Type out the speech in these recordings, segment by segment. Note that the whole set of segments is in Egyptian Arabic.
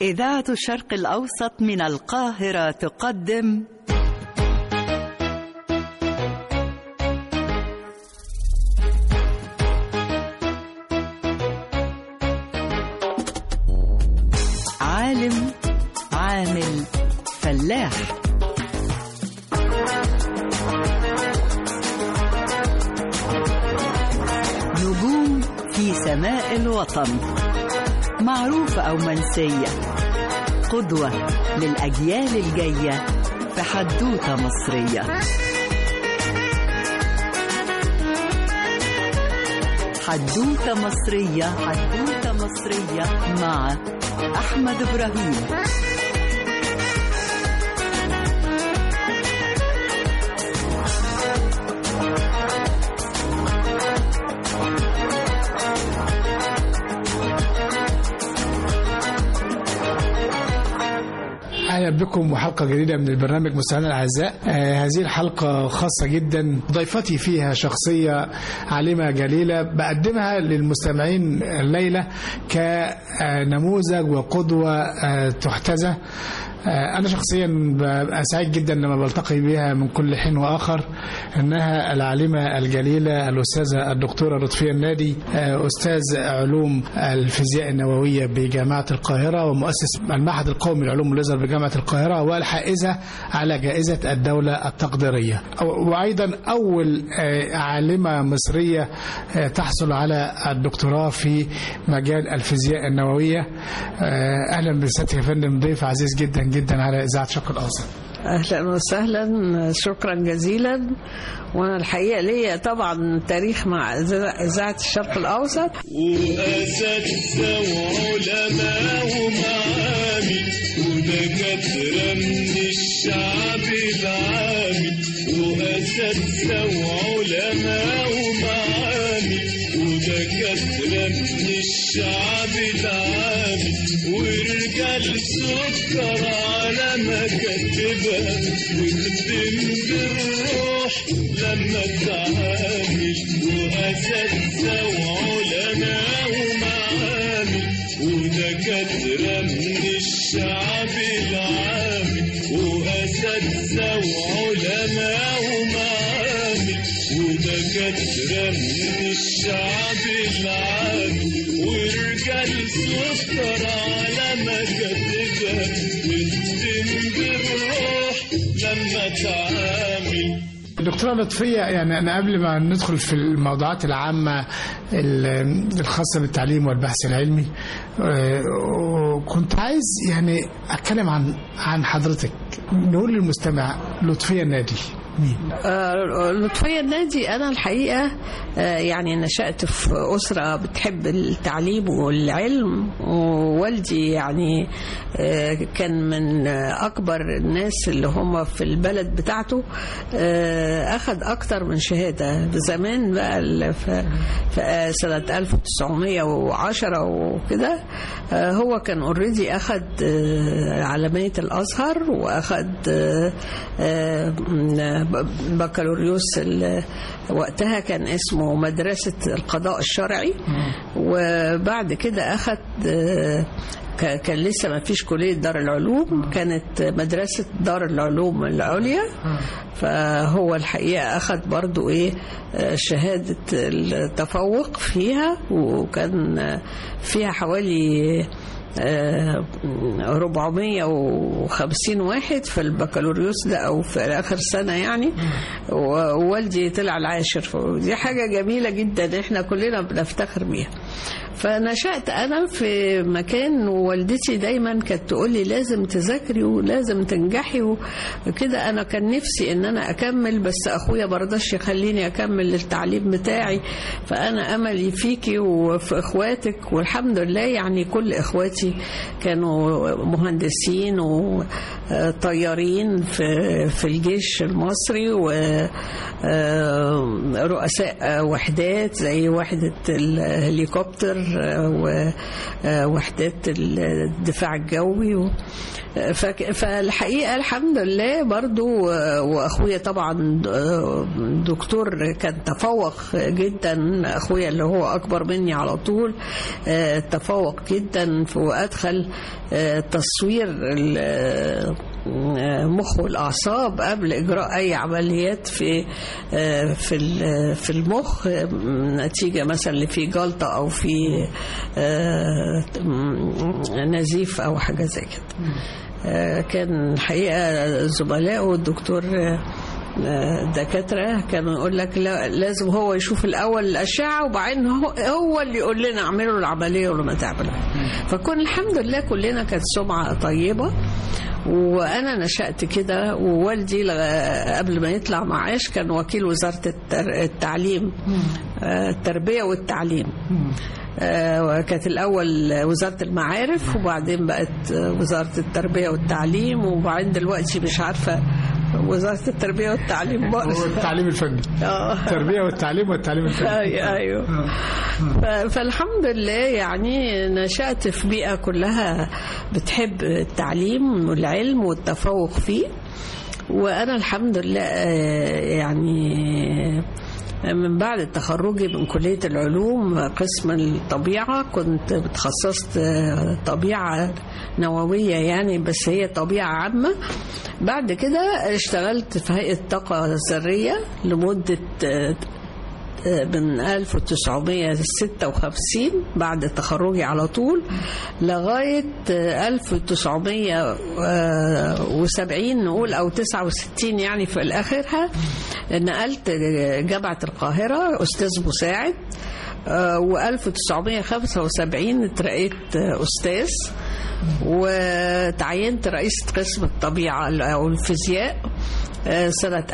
إذاعة الشرق الأوسط من القاهرة تقدم عالم عامل فلاح نجوم في سماء الوطن معروفة أو منسية قدوة للأجيال الجاية في حدوتة مصرية حدوتة مصرية حدوتة مصرية مع أحمد إبراهيم اهلا بكم وحلقه جديده من البرنامج مستمعينا الاعزاء آه هذه الحلقه خاصه جدا ضيفتي فيها شخصيه عالمه جليله بقدمها للمستمعين الليله كنموذج وقدوه آه تحتذى آه أنا شخصيا ببقى سعيد جدا لما بلتقي بها من كل حين وآخر إنها العالمة الجليلة الأستاذة الدكتورة لطفية النادي آه أستاذ علوم الفيزياء النووية بجامعة القاهرة ومؤسس المعهد القومي للعلوم والليزر بجامعة القاهرة والحائزة على جائزة الدولة التقديرية وأيضا أول آه عالمة مصرية تحصل على الدكتوراه في مجال الفيزياء النووية أهلا بسيادتك يا فندم ضيف عزيز جدا جدا على اذاعه شرق الاوسط اهلا وسهلا شكرا جزيلا وانا الحقيقه ليا طبعا تاريخ مع اذاعه الشرق الاوسط واساتذه وعلماء ومعامل ودكاتره من الشعب العامي واساتذه وعلماء ومعامل ودكاتره من الشعب العامي ورجال سكر على مكاتبها وتدم بالروح لما تعامل وأساتذة وعلماء ومعامل ودكاترة من الشعب العامل وأساتذة وعلماء ومعامل ودكاترة من الشعب العامل ورجال سكر على مكاتبها وتدم بالروح لما تعامل دكتورة لطفية يعني أنا قبل ما ندخل في الموضوعات العامة الخاصة بالتعليم والبحث العلمي كنت عايز يعني أتكلم عن عن حضرتك نقول للمستمع لطفية النادي مين؟ آه لطفية النادي أنا الحقيقة آه يعني نشأت في أسرة بتحب التعليم والعلم ووالدي يعني آه كان من أكبر الناس اللي هم في البلد بتاعته أخذ أكتر من شهادة زمان بقى في سنة 1910 وكده هو كان اوريدي أخذ علامية الأزهر وأخذ بكالوريوس وقتها كان اسمه مدرسة القضاء الشرعي وبعد كده أخذ كان لسه ما فيش كلية دار العلوم كانت مدرسة دار العلوم العليا فهو الحقيقة أخذ برضو إيه شهادة التفوق فيها وكان فيها حوالي 450 واحد في البكالوريوس ده او في اخر سنه يعني ووالدي طلع العاشر دي حاجه جميله جدا احنا كلنا بنفتخر بيها فنشأت أنا في مكان ووالدتي دايما كانت تقول لي لازم تذاكري ولازم تنجحي وكده أنا كان نفسي إن أنا أكمل بس أخويا برضاش يخليني أكمل التعليم بتاعي فأنا أملي فيكي وفي إخواتك والحمد لله يعني كل إخواتي كانوا مهندسين وطيارين في في الجيش المصري ورؤساء وحدات زي وحدة الهليكوبتر ووحدات الدفاع الجوي و- فك- فالحقيقة الحمد لله برضو آه، وأخويا طبعا آه، دكتور كان تفوق جدا أخويا اللي هو أكبر مني على طول آه، تفوق جدا في- وأدخل آه، تصوير ال- آه، مخ والأعصاب قبل إجراء أي عمليات في آه، في ال- في المخ آه، نتيجة مثلا اللي فيه جلطة أو في آه، نزيف أو حاجة زي كده آه، كان الحقيقة زملائه الدكتور آه، آه، دكاترة كانوا يقول لك لا لازم هو يشوف الأول الأشعة وبعدين هو, هو اللي يقول لنا اعملوا العملية ولا ما تعملها فكون الحمد لله كلنا كانت سمعة طيبة وأنا نشأت كده ووالدي لغ- قبل ما يطلع معاش كان وكيل وزارة التر- التعليم آه، التربية والتعليم آه، كانت الأول وزارة المعارف وبعدين بقت آه، وزارة التربية والتعليم وبعدين دلوقتي مش عارفة وزارة التربية والتعليم بقى والتعليم الفني آه. التربيه والتعليم والتعليم الفني أي- ايوه ف- فالحمد لله يعني نشأت في بيئة كلها بتحب التعليم والعلم والتفوق فيه وأنا الحمد لله آه، يعني من بعد تخرجي من كلية العلوم قسم الطبيعة كنت اتخصصت آه، طبيعة نووية يعني بس هي طبيعة عامة بعد كده اشتغلت في هيئة طاقة ذرية لمدة آه، من 1956 بعد تخرجي على طول لغاية 1970 نقول أو 69 يعني في آخرها نقلت جامعة القاهرة أستاذ مساعد و1975 اترقيت أستاذ وتعينت رئيسة قسم الطبيعة أو الفيزياء آه، سنة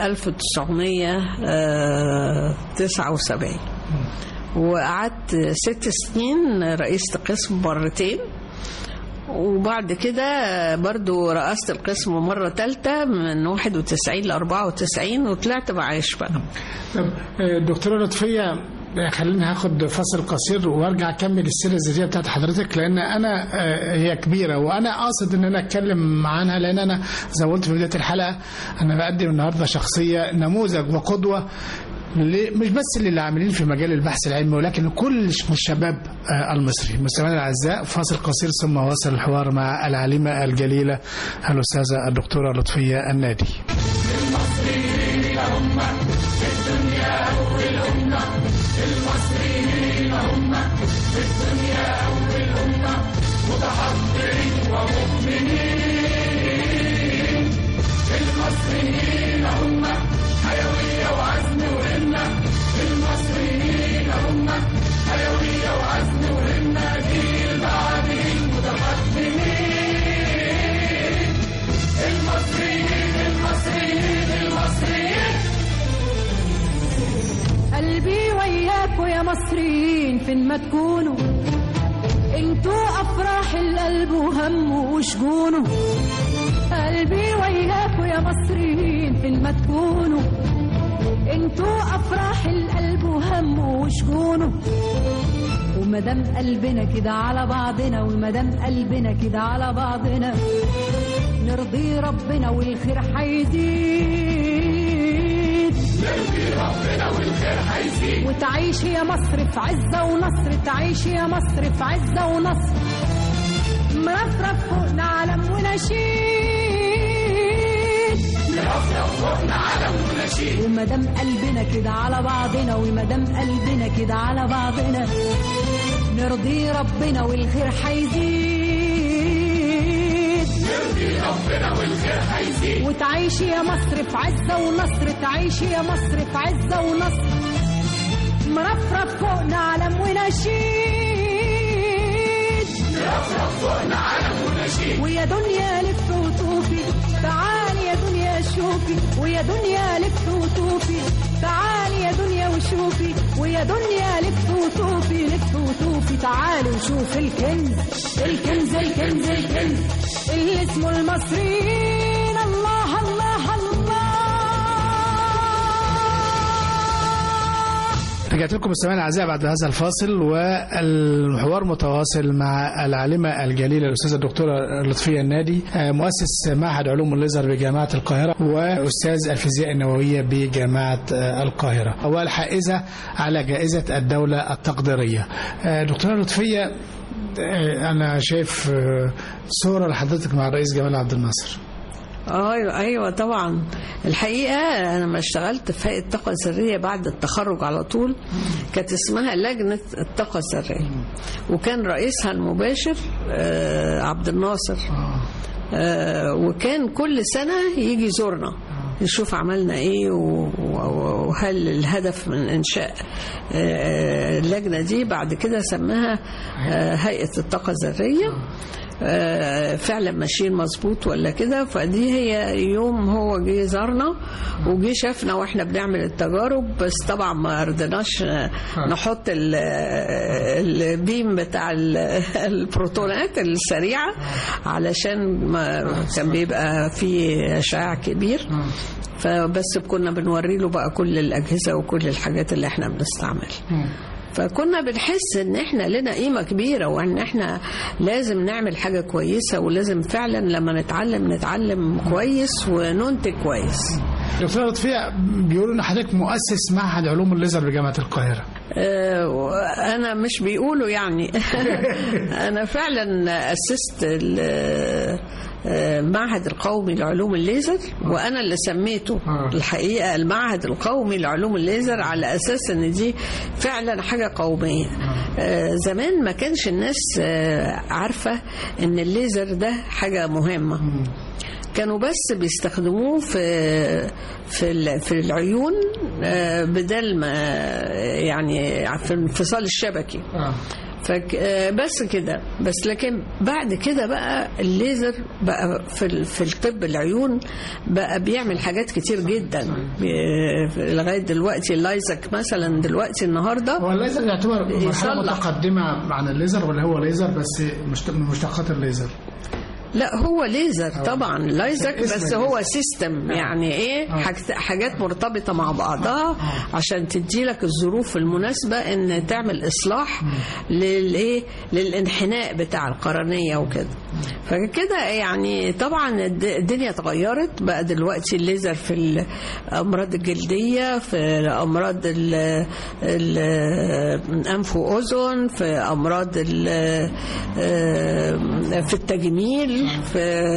1979 وقعدت ست سنين رئيسة قسم مرتين وبعد كده برضو رأست القسم مرة تالتة من 91 ل 94 وطلعت معاش بقى طب آه، دكتوره لطفيه آه، خليني هاخد فاصل قصير وارجع اكمل السيره الذاتيه بتاعت حضرتك لان انا آه، هي كبيره وانا قاصد ان انا اتكلم عنها لان انا زي ما قلت في بدايه الحلقه انا بقدم النهارده شخصيه نموذج وقدوه ل- مش بس للي عاملين في مجال البحث العلمي ولكن لكل الشباب آه، المصري مستمعينا الاعزاء فاصل قصير ثم واصل الحوار مع العالمه الجليله الاستاذه الدكتوره لطفيه النادي قلبي وياكوا يا مصريين فين ما تكونوا انتوا افراح القلب وهمه وشجونه قلبي وياكوا يا مصريين فين ما تكونوا انتوا افراح القلب وهمه وشجونه ومدام قلبنا كده على بعضنا ومدام قلبنا كده على بعضنا نرضي ربنا والخير هيزيد وتعيش يا مصر في عزة ونصر تعيش يا مصر في عزة ونصر مرفرف فوقنا علم ونشيد مرفرف فوقنا علم ونشيد ومدام قلبنا كده على بعضنا ومدام قلبنا كده على بعضنا نرضي ربنا والخير هيزيد وتعيش يا مصر في عزة ونصر تعيش يا مصر في عزة ونصر مرفرف فوقنا علم ونشيد مرفرف فوقنا علم ونشيد ويا دنيا لف وطوفي تعالي يا دنيا شوفي ويا دنيا لف وطوفي تعالي يا دنيا وشوفي ويا دنيا لف وطوفي لف وطوفي تعالي وشوف الكنز الكنز الكنز الكنز اللي اسمه المصريين الله الله الله رجعت لكم مستمعينا الاعزاء بعد هذا الفاصل والحوار متواصل مع العالمه الجليله الاستاذه الدكتوره لطفيه النادي آه، مؤسس معهد علوم الليزر بجامعه القاهره واستاذ الفيزياء النوويه بجامعه آه، القاهره والحائزه على جائزه الدوله التقديريه. آه، دكتوره لطفيه آه، انا شايف آه، صوره لحضرتك مع الرئيس جمال عبد الناصر. ايوه ايوه طبعا الحقيقه انا لما اشتغلت في هيئه الطاقه الذريه بعد التخرج على طول كانت اسمها لجنه الطاقه الذريه وكان رئيسها المباشر آه، عبد الناصر آه، وكان كل سنه يجي يزورنا نشوف عملنا ايه و- و- وهل الهدف من انشاء آه، اللجنه دي بعد كده سماها آه، هيئه الطاقه الذريه آه، فعلا ماشيين مظبوط ولا كده فدي هي يوم هو جه زارنا وجه شافنا واحنا بنعمل التجارب بس طبعا ما رضيناش آه، نحط ال- البيم بتاع ال- البروتونات السريعه علشان ما كان بيبقى فيه اشعاع كبير فبس كنا بنوري له بقى كل الاجهزه وكل الحاجات اللي احنا بنستعملها فكنا بنحس ان احنا لنا قيمه كبيره وان احنا لازم نعمل حاجه كويسه ولازم فعلا لما نتعلم نتعلم كويس وننتج كويس دكتوره لطفيه بيقولوا ان حضرتك مؤسس معهد علوم الليزر بجامعه القاهره. آه، انا مش بيقولوا يعني انا فعلا اسست ال- آه، المعهد القومي لعلوم الليزر وانا اللي سميته آه. الحقيقه المعهد القومي لعلوم الليزر على اساس ان دي فعلا حاجه قوميه آه، زمان ما كانش الناس آه، عارفه ان الليزر ده حاجه مهمه كانوا بس بيستخدموه في في ال- في العيون آه، بدل ما يعني في الانفصال الشبكي آه. فك آه، بس كده بس لكن بعد كده بقى الليزر بقى في ال- في الطب العيون بقى بيعمل حاجات كتير جدا بي- لغايه دلوقتي اللايزك مثلا دلوقتي النهارده هو الليزر يعتبر مرحله يصلح. متقدمه عن الليزر ولا هو ليزر بس مشت- من مشتقات الليزر؟ لا هو ليزر طبعا لايزك اسم بس الليزر. هو سيستم يعني ايه حاجت- حاجات مرتبطه مع بعضها عشان تدي لك الظروف المناسبه ان تعمل اصلاح للايه للانحناء بتاع القرنيه وكده فكده يعني طبعا الد- الدنيا اتغيرت بقى دلوقتي الليزر في الامراض الجلديه في امراض ال- ال- انف واذن في امراض ال- في التجميل في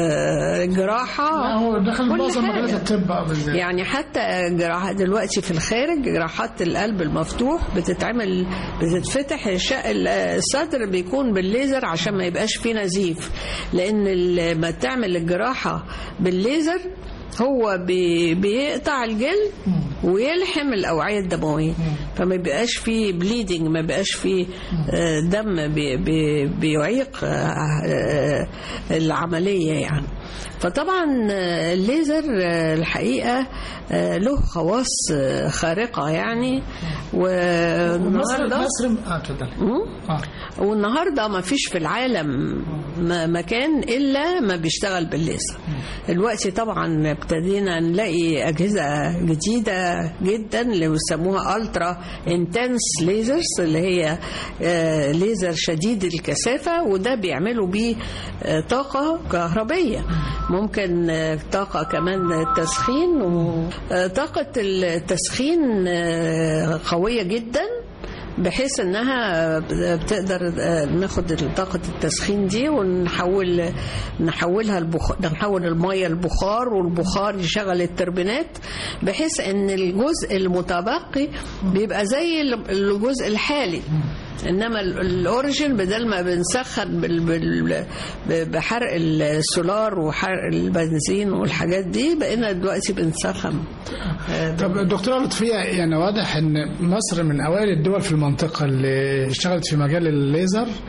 الجراحه هو دخل كل معظم حاجة. مجالات الطب بقى بالذات. يعني حتى جراحة دلوقتي في الخارج جراحات القلب المفتوح بتتعمل بتتفتح الشق الصدر بيكون بالليزر عشان ما يبقاش فيه نزيف لان لما تعمل الجراحة بالليزر هو بي بيقطع الجلد ويلحم الاوعيه الدمويه فما بيبقاش فيه بليدنج ما بيبقاش فيه آه، دم بي بي بيعيق آه، آه، العمليه يعني فطبعا آه، الليزر آه، الحقيقه آه، له خواص آه، خارقه يعني مصر والنهارده مصر اه اتفضلي مم؟ اه والنهارده ما فيش في العالم م- مكان الا ما بيشتغل بالليزر دلوقتي طبعا ابتدينا نلاقي اجهزه جديده جدا اللي بيسموها الترا انتنس ليزرز اللي هي آه، ليزر شديد الكثافه وده بيعملوا بيه آه، طاقه كهربيه ممكن آه، طاقه كمان تسخين وطاقه التسخين آه، قويه جدا بحيث انها بتقدر ناخد طاقه التسخين دي ونحول نحولها البخ... نحول الميه لبخار والبخار يشغل التربينات بحيث ان الجزء المتبقي بيبقى زي الجزء الحالي انما ال- الاوريجين بدل ما بنسخن بال... بال... بحرق السولار وحرق البنزين والحاجات دي بقينا دلوقتي بنسخن طب دكتوره لطفيه يعني واضح ان مصر من اوائل الدول في المنطقه اللي اشتغلت في مجال الليزر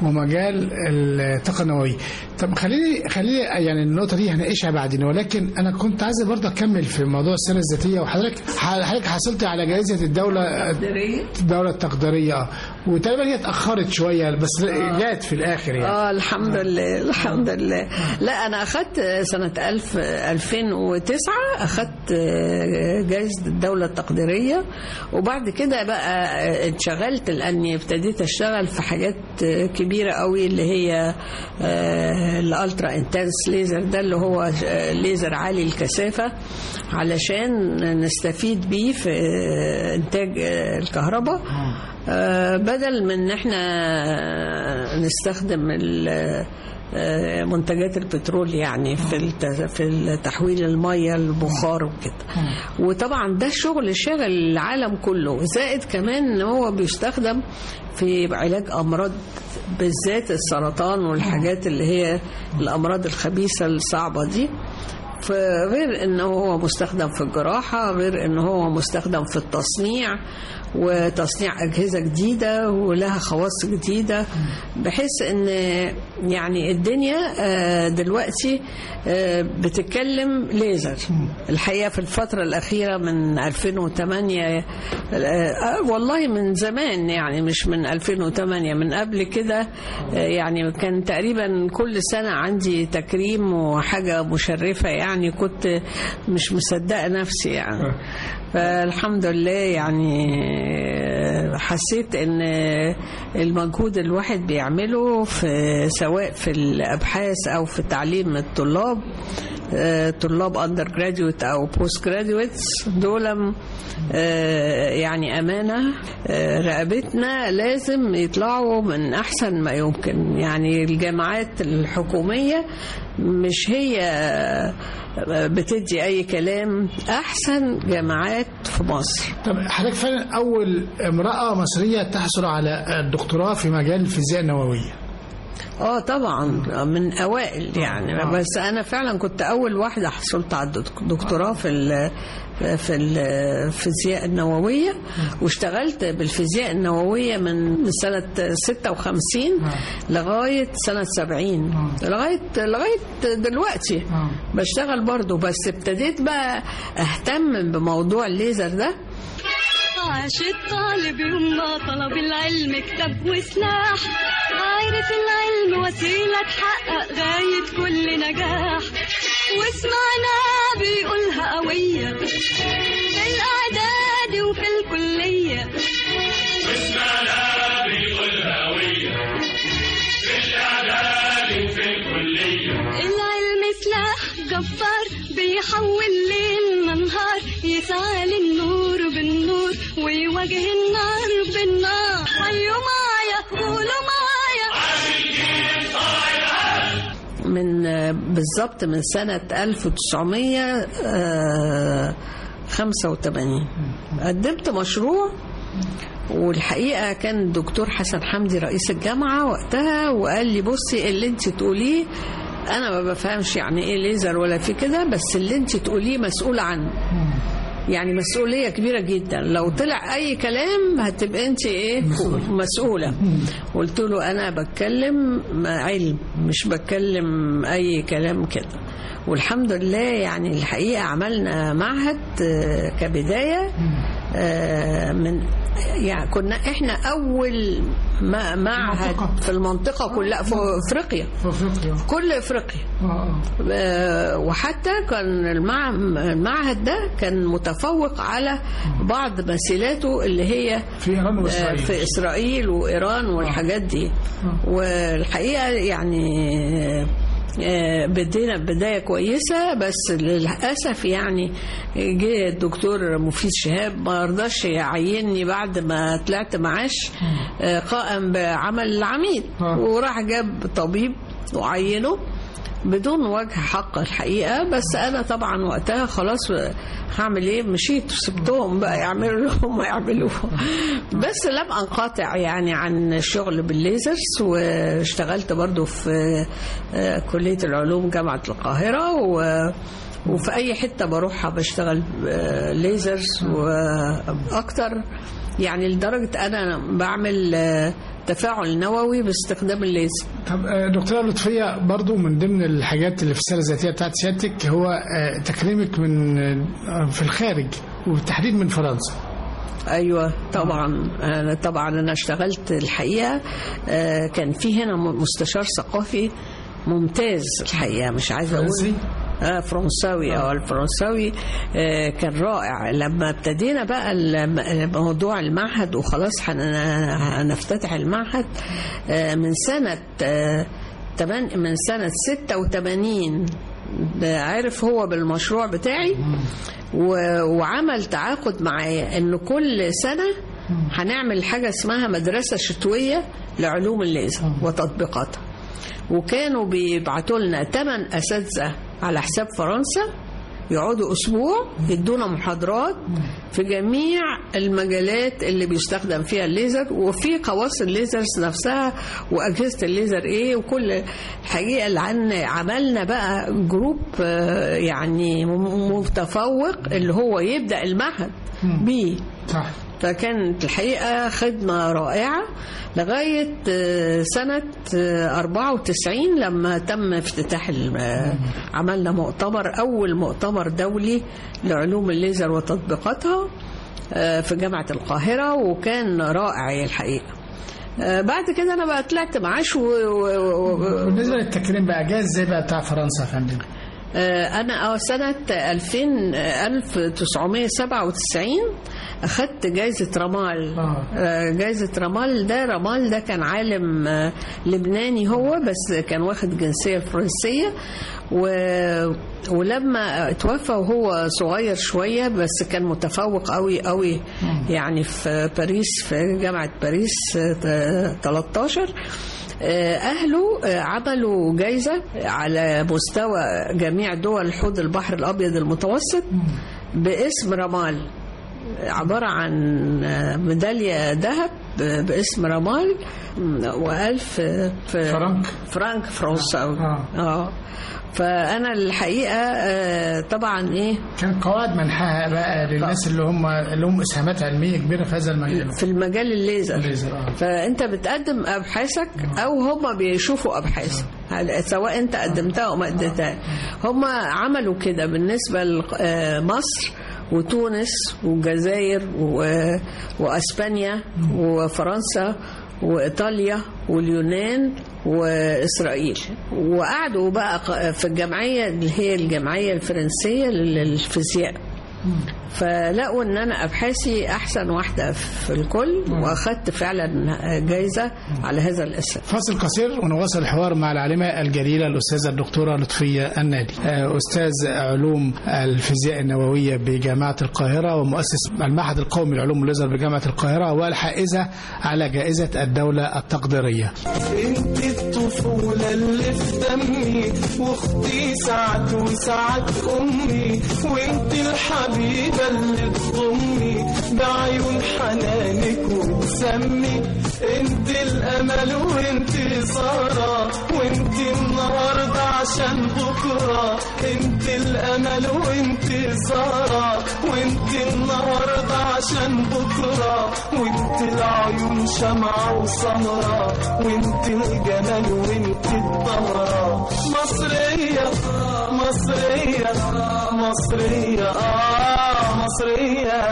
ومجال الطاقه النوويه طب خليني خليني يعني النقطه دي هناقشها بعدين ولكن انا كنت عايز برضه اكمل في موضوع السيره الذاتيه وحضرتك حضرتك حصلت على جائزه الدوله الدوله التقديريه اه وتقريبا هي اتاخرت شويه بس جات في الاخر يعني اه الحمد لله الحمد لله لا انا اخذت سنه 1000 2009 اخذت جائزه الدوله التقديريه وبعد كده بقى انشغلت لاني ابتديت اشتغل في حاجات كبيره قوي اللي هي آه، الالترا انتنس ليزر ده اللي هو آه، ليزر عالي الكثافه علشان نستفيد بيه في آه، انتاج آه، الكهرباء آه، بدل من ان احنا نستخدم ال- آه، منتجات البترول يعني في الت- في تحويل الميه البخار وكده وطبعا ده شغل شاغل العالم كله زائد كمان ان هو بيستخدم في علاج امراض بالذات السرطان والحاجات اللي هي الامراض الخبيثه الصعبه دي فغير ان هو مستخدم في الجراحه غير ان هو مستخدم في التصنيع وتصنيع اجهزه جديده ولها خواص جديده بحيث ان يعني الدنيا آه، دلوقتي آه، بتتكلم ليزر الحقيقه في الفتره الاخيره من 2008 آه، والله من زمان يعني مش من 2008 من قبل كده آه، يعني كان تقريبا كل سنه عندي تكريم وحاجه مشرفه يعني كنت مش مصدقه نفسي يعني فالحمد لله يعني حسيت ان المجهود الواحد بيعمله في سواء في الابحاث او في تعليم الطلاب آه، طلاب اندر جراديويت او بوست جراديويتس دول آه، يعني امانه آه، رقبتنا لازم يطلعوا من احسن ما يمكن يعني الجامعات الحكوميه مش هي بتدي اي كلام احسن جامعات في مصر طب حضرتك فعلا اول امراه مصريه تحصل على الدكتوراه في مجال الفيزياء النوويه اه طبعا من اوائل يعني بس انا فعلا كنت اول واحده حصلت على الدكتوراه في ال في الفيزياء النووية واشتغلت بالفيزياء النووية من سنة 56 لغاية سنة 70 لغاية لغاية دلوقتي بشتغل برضو بس ابتديت بقى اهتم بموضوع الليزر ده عاش الطالب يوم ما طلب العلم كتاب وسلاح عارف العلم وسيلة تحقق غاية كل نجاح واسمعنا بيقولها قوية في الإعداد وفي الكلية واسمعنا بيقولها قوية في الإعداد وفي الكلية العلم سلاح جبار بيحول ليل نهار يسعى للنور بالنور ويواجه النار بالنار حيوا معايا قولوا معايا من بالظبط من سنة 1985 قدمت مشروع والحقيقة كان الدكتور حسن حمدي رئيس الجامعة وقتها وقال لي بصي اللي انت تقوليه انا ما بفهمش يعني ايه ليزر ولا في كده بس اللي انت تقوليه مسؤولة عنه يعني مسؤولية كبيرة جدا لو طلع أي كلام هتبقى أنت إيه مسؤولة قلت له أنا بتكلم علم مش بتكلم أي كلام كده والحمد لله يعني الحقيقة عملنا معهد آه، كبداية آه، من يعني كنا احنا اول ما- معهد المنطقة. في المنطقة كلها في افريقيا في افريقيا كل افريقيا اه آه، وحتى كان المع- المعهد ده كان متفوق على بعض مثيلاته اللي هي في ايران آه، واسرائيل في اسرائيل وايران والحاجات دي والحقيقه يعني آه، بدينا بدايه كويسه بس للاسف يعني جه الدكتور مفيد شهاب ما رضاش يعيني بعد ما طلعت معاش آه، قائم بعمل العميد آه. وراح جاب طبيب وعينه بدون وجه حق الحقيقه بس انا طبعا وقتها خلاص هعمل ايه مشيت وسبتهم بقى يعملوا لهم ما يعملوه بس لم انقطع يعني عن الشغل بالليزرز واشتغلت برضو في آه، كليه العلوم جامعه القاهره و وفي اي حته بروحها بشتغل آه، ليزرز واكتر يعني لدرجه انا بعمل آه، تفاعل نووي باستخدام الليزر طب آه، دكتورة لطفية برضو من ضمن الحاجات اللي في السيرة الذاتية بتاعت سيادتك هو آه، تكريمك من آه، في الخارج وبالتحديد من فرنسا ايوه طبعا انا طبعا انا اشتغلت الحقيقه آه، كان في هنا م- مستشار ثقافي ممتاز الحقيقه مش عايزه اقول فرنسي؟ آه فرنساوي اه الفرنساوي آه كان رائع لما ابتدينا بقى الم- موضوع المعهد وخلاص هن- هنفتتح المعهد آه من سنة آه تمن- من سنة 86 ده عارف هو بالمشروع بتاعي و- وعمل تعاقد معايا انه كل سنة هنعمل حاجة اسمها مدرسة شتوية لعلوم الليزر وتطبيقاتها وكانوا بيبعتوا لنا ثمان اساتذه على حساب فرنسا يقعدوا اسبوع يدونا محاضرات في جميع المجالات اللي بيستخدم فيها الليزر وفي خواص الليزرز نفسها واجهزه الليزر ايه وكل الحقيقه اللي عن عملنا بقى جروب آه، يعني م- متفوق اللي هو يبدا المعهد بيه صح فكانت الحقيقة خدمة رائعة لغاية آه، سنة آه، 94 لما تم افتتاح الم- آه، عملنا مؤتمر أول مؤتمر دولي لعلوم الليزر وتطبيقاتها آه، في جامعة القاهرة وكان رائع الحقيقة آه، بعد كده أنا بقى طلعت معاش و... و... و... بالنسبة للتكريم بقى جاء ازاي بقى بتاع فرنسا يا فندم؟ آه، أنا آه، سنة 2000 آه، 1997 أخدت جايزة رمال آه. آه، جايزة رمال ده رمال ده كان عالم آه، لبناني هو بس كان واخد جنسية فرنسية و... ولما توفى وهو صغير شوية بس كان متفوق قوي قوي يعني في باريس في جامعة باريس آه، 13 آه، أهله آه، عملوا جايزة على مستوى جميع دول حوض البحر الأبيض المتوسط باسم رمال عبارة عن ميدالية ذهب باسم رمال وألف في فرنك. فرنك فرنساوي آه. اه فأنا الحقيقة آه، طبعا إيه كان قواعد منحها بقى للناس اللي هم اللي هم اسهامات علميه كبيره في هذا المجال في المجال الليزر الليزر، آه. فانت بتقدم ابحاثك او هم بيشوفوا ابحاثك هل- سواء انت قدمتها او ما قدمتها هم عملوا كده بالنسبه لمصر وتونس والجزائر و- واسبانيا وفرنسا وايطاليا واليونان واسرائيل وقعدوا بقى ق- في الجمعيه اللي هي الجمعيه الفرنسيه للفيزياء فلقوا ان انا ابحاثي احسن واحده في الكل واخدت فعلا جايزه على هذا الاسم فاصل قصير ونواصل الحوار مع العالمة الجليلة الأستاذة الدكتورة لطفية النادي آه، أستاذ علوم الفيزياء النووية بجامعة القاهرة ومؤسس المعهد القومي لعلوم الليزر بجامعة القاهرة والحائزة على جائزة الدولة التقديرية انت الطفولة اللي في دمي واختي سعد وسعد امي وانت الحبيبة اللي تضمي بعيون حنانك وتسمي انت الامل وانت سارة وانت النهاردة عشان بكرة انت الامل وانت سارة وانت النهاردة عشان بكرة وانت العيون شمعة وسهرة وانت الجمال وانت الطهرة مصرية مصرية مصرية آه مصرية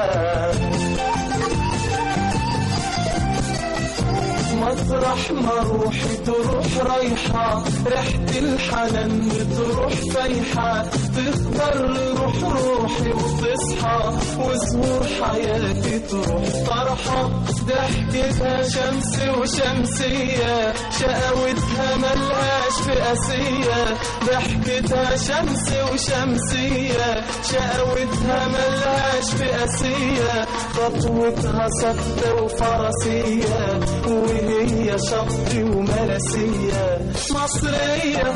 مطرح ما روحي تروح رايحة ريحة الحنان تروح فايحة تخضر روح روحي وتصحى وزهور حياتي تروح فرحة ضحكتها شمس وشمسية شقاوتها ملهاش في قاسية ضحكتها شمس وشمسية شقاوتها ملهاش في قاسية خطوتها ثابتة وفرسية وهي شط وملسية مصرية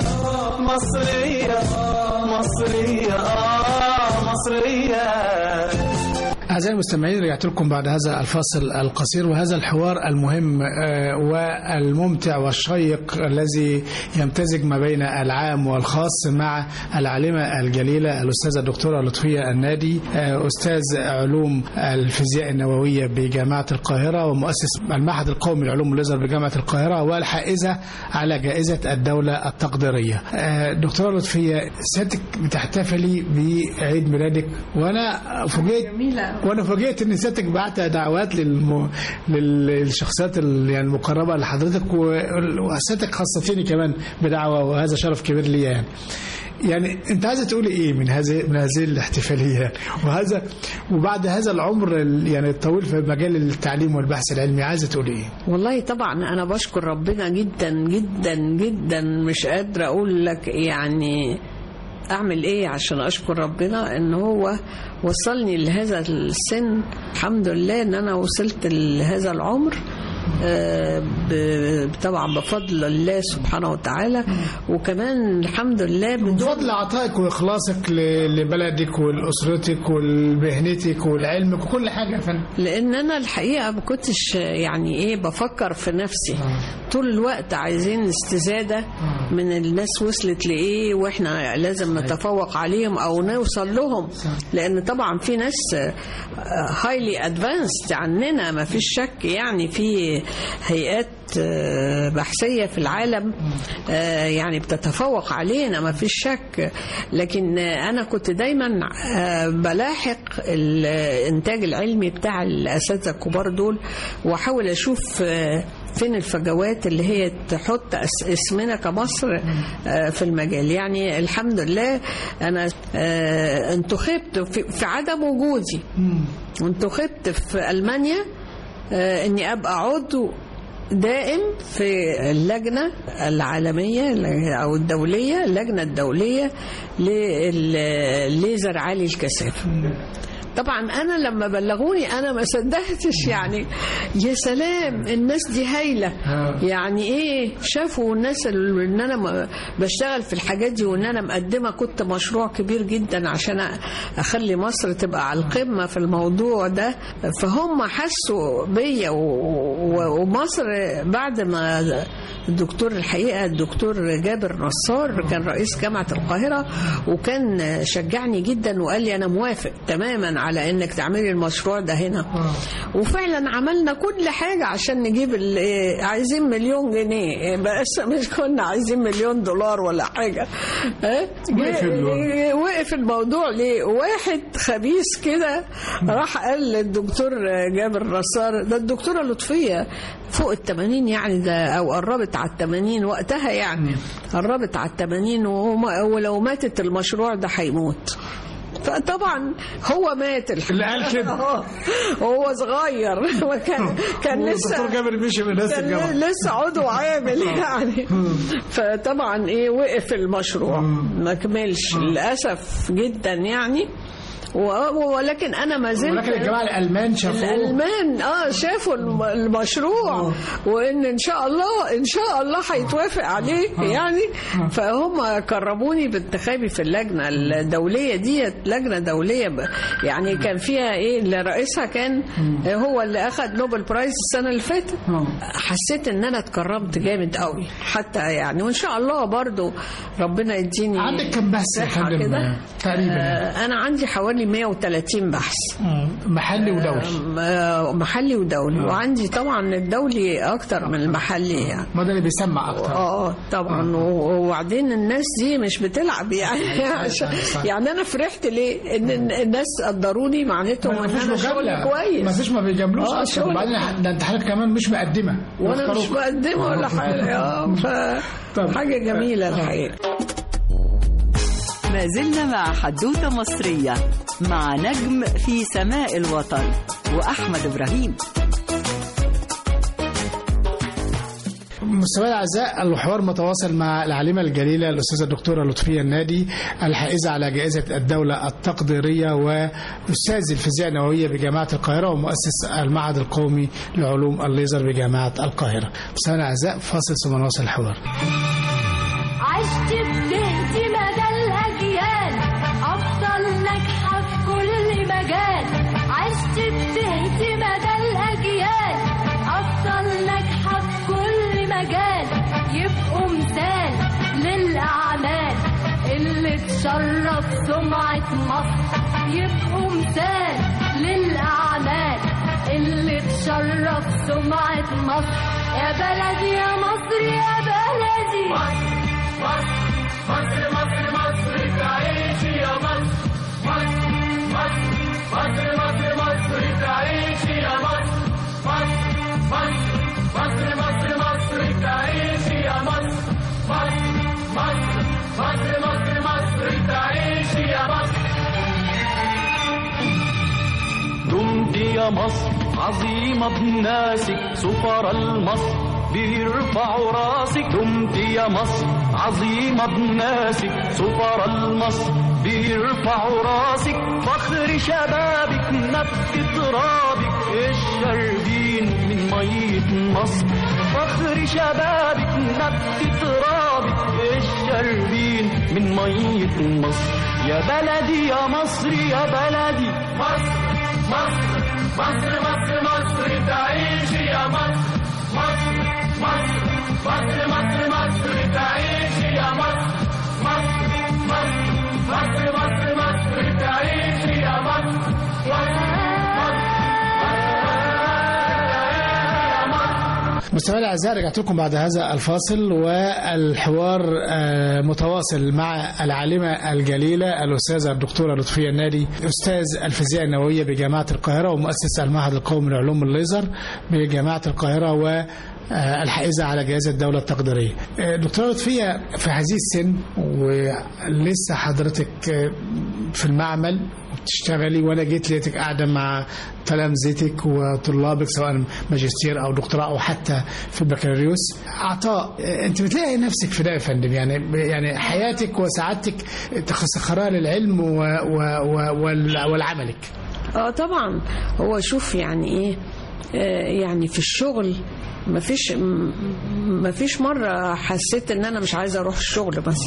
مصرية مصرية آه مصرية أعزائي المستمعين رجعت لكم بعد هذا الفاصل القصير وهذا الحوار المهم آه، والممتع والشيق الذي يمتزج ما بين العام والخاص مع العالمة الجليلة الأستاذة الدكتورة لطفية النادي آه، أستاذ علوم الفيزياء النووية بجامعة القاهرة ومؤسس المعهد القومي لعلوم الليزر بجامعة القاهرة والحائزة على جائزة الدولة التقديرية آه، دكتورة لطفية سيادتك بتحتفلي بعيد ميلادك وأنا فوجئت وانا فوجئت ان سيادتك بعت دعوات للم... للشخصيات ال- يعني المقربه لحضرتك و- وسيادتك خصتيني كمان بدعوه وهذا شرف كبير لي يعني يعني انت عايزه تقولي ايه من هذه من هذه الاحتفاليه وهذا وبعد هذا العمر ال- يعني الطويل في مجال التعليم والبحث العلمي عايزه تقولي ايه؟ والله طبعا انا بشكر ربنا جدا جدا جدا مش قادره اقول لك يعني اعمل ايه عشان اشكر ربنا ان هو وصلني لهذا السن الحمد لله ان انا وصلت لهذا العمر آه، ب- طبعا بفضل الله سبحانه وتعالى وكمان الحمد لله بدون بفضل عطائك واخلاصك ل- لبلدك ولاسرتك ولمهنتك ولعلمك وكل حاجه يا فندم لان انا الحقيقه ما كنتش يعني ايه بفكر في نفسي طول الوقت عايزين استزاده من الناس وصلت لايه واحنا لازم نتفوق عليهم او نوصل لهم لان طبعا في ناس هايلي ادفانسد عننا ما فيش شك يعني في هيئات آه، بحثيه في العالم آه، يعني بتتفوق علينا ما فيش شك لكن آه، انا كنت دايما آه، بلاحق الانتاج العلمي بتاع الاساتذه الكبار دول واحاول اشوف آه، فين الفجوات اللي هي تحط أس- اسمنا كمصر آه، في المجال يعني الحمد لله انا آه، انتخبت في في عدم وجودي انتخبت في المانيا آه، اني ابقى عضو دائم في اللجنة العالمية أو الدولية اللجنة الدولية للليزر عالي الكثافة طبعا انا لما بلغوني انا ما صدقتش يعني يا سلام الناس دي هايله يعني ايه شافوا الناس ال- ان انا م- بشتغل في الحاجات دي وان انا مقدمه كنت مشروع كبير جدا عشان أ- اخلي مصر تبقى على القمه في الموضوع ده فهم حسوا بيا و- و- ومصر بعد ما الدكتور الحقيقه الدكتور جابر نصار كان رئيس جامعه القاهره وكان شجعني جدا وقال لي انا موافق تماما على انك تعملي المشروع ده هنا وفعلا عملنا كل حاجه عشان نجيب ال- إيه، عايزين مليون جنيه بس مش كنا عايزين مليون دولار ولا حاجه ها؟ وقف ال- وقف الموضوع ليه واحد خبيث كده راح قال للدكتور جابر نصار ده الدكتوره لطفيه فوق ال 80 يعني ده او قربت على ال 80 وقتها يعني قربت على ال 80 وما- ولو ماتت المشروع ده هيموت فطبعا هو مات الحمد اللي قال كده. آه، وهو صغير وكان كان لسه الدكتور جابر مشي من ناس كان الجامعه لسه عضو عامل يعني فطبعا ايه وقف المشروع ما كملش للاسف جدا يعني و- ولكن انا ما زلت ولكن الجماعه الالمان شافوه الالمان اه شافوا الم- المشروع وان ان شاء الله ان شاء الله هيتوافق عليه يعني فهم كرموني بانتخابي في اللجنه الدوليه ديت لجنه دوليه ب- يعني كان فيها ايه اللي رئيسها كان هو اللي اخذ نوبل برايز السنه اللي فاتت حسيت ان انا اتكرمت جامد قوي حتى يعني وان شاء الله برضو ربنا يديني عندك كم بحث يا صحة فندم كده تقريبا يعني؟ آه، انا عندي حوالي 130 بحث محلي ودولي آه، محلي ودولي وعندي طبعا الدولي اكتر من المحلي يعني ما ده اللي بيسمع اكتر اه طبعا و- وبعدين الناس دي مش بتلعب يعني عشان صح. يعني انا فرحت ليه ان إن الناس قدروني معناتهم ما ان فيش انا شغلي مجامله ما كويس فيش ما بيجاملوش آه، اصلا شغل. وبعدين ده انت حضرتك كمان مش مقدمه وانا مش واختاروك. مقدمه ولا حاجه اه طب. ف حاجه جميله الحقيقه ما زلنا مع حدوتة مصرية مع نجم في سماء الوطن وأحمد إبراهيم مستمعينا الاعزاء الحوار متواصل مع العالمه الجليله الاستاذه الدكتوره لطفيه النادي الحائزه على جائزه الدوله التقديريه واستاذ الفيزياء النوويه بجامعه القاهره ومؤسس المعهد القومي لعلوم الليزر بجامعه القاهره. مستمعينا الاعزاء فاصل ثم نواصل الحوار. عشت بدهت مدى الأجيال أفضل ناجحة في كل مجال عشت تشرف سمعة مصر يبقوا مثال للأعمال اللي تشرف سمعة مصر يا بلدي يا مصر يا بلدي مصر مصر مصر مصر تعيش يا مصر مصر مصر مصر مصر مصر تعيش يا مصر مصر مصر مصر مصر مصر تعيش يا مصر مصر مصر مصر مصر مصر تعيش يا مصر دمت يا مصر عظيمة بناسك سفر المصر بيرفعوا راسك دمت يا مصر عظيمة بناسك سفر المصر بيرفعوا راسك فخر شبابك نبت ترابك الشربين من مية مصر فخر شبابك نبت ترابك الشربين من مية مصر يا بلدي يا مصر يا بلدي مصر مصر مصر مصر مصر تعيش يا مصر مصر مصر مصر مصر مصر تعيش يا مصر مصر مصر مصر مصر مصر تعيش يا مصر مستمعينا الاعزاء رجعت لكم بعد هذا الفاصل والحوار آه، متواصل مع العالمه الجليله الاستاذه الدكتوره لطفيه النادي استاذ الفيزياء النوويه بجامعه القاهره ومؤسس المعهد القومي لعلوم الليزر بجامعه القاهره و آه، الحائزة على جائزة الدولة التقديرية آه، دكتورة لطفية في هذه السن ولسه حضرتك آه، في المعمل وبتشتغلي وانا جيت لقيتك قاعده مع تلامذتك وطلابك سواء ماجستير او دكتوراه او حتى في البكالوريوس عطاء آه، انت بتلاقي نفسك في ده يا فندم يعني يعني حياتك وسعادتك تسخرها للعلم و و و وال- ولعملك اه طبعا هو شوف يعني ايه آه، يعني في الشغل مفيش م- مفيش مرة حسيت ان انا مش عايزة اروح الشغل بس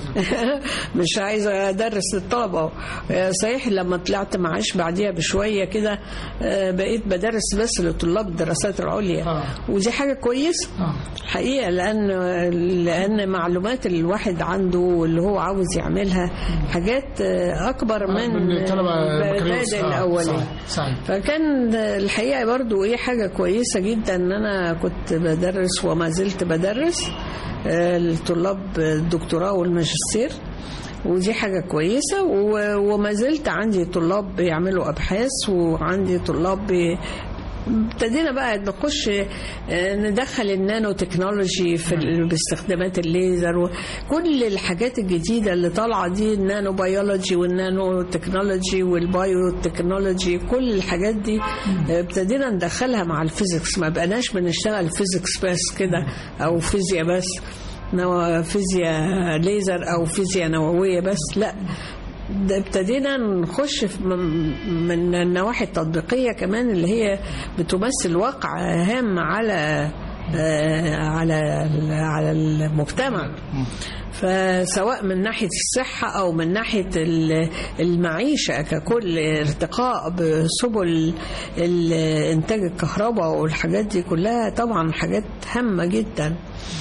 مش عايزة ادرس للطلبة آه، صحيح لما طلعت معاش بعديها بشوية كده آه، بقيت بدرس بس لطلاب الدراسات العليا آه. ودي حاجة كويسة حقيقة لأن لأن معلومات الواحد عنده واللي هو عاوز يعملها حاجات آه، أكبر من من طلبة البكالوريوس. البلاد آه، الأولية صحيح، صحيح. فكان الحقيقة برضو إيه حاجة كويسة جدا إن أنا كنت بدرس وما زلت بدرس آه، لطلاب الدكتوراه والماجستير ودي حاجة كويسة و- وما زلت عندي طلاب بيعملوا أبحاث وعندي طلاب بي ابتدينا بقى نخش آه، ندخل النانو تكنولوجي في ال- باستخدامات الليزر وكل الحاجات الجديدة اللي طالعة دي النانو بيولوجي والنانو تكنولوجي والبايو تكنولوجي كل الحاجات دي آه، ابتدينا ندخلها مع الفيزيكس ما بقناش بنشتغل فيزيكس بس كده او فيزياء بس نو- فيزياء ليزر او فيزياء نووية بس لا ده ابتدينا نخش في من- من النواحي التطبيقية كمان اللي هي بتمثل واقع هام على آه، على على المجتمع فسواء من ناحية الصحة أو من ناحية ال- المعيشة ككل ارتقاء بسبل ال- إنتاج الكهرباء والحاجات دي كلها طبعا حاجات هامة جدا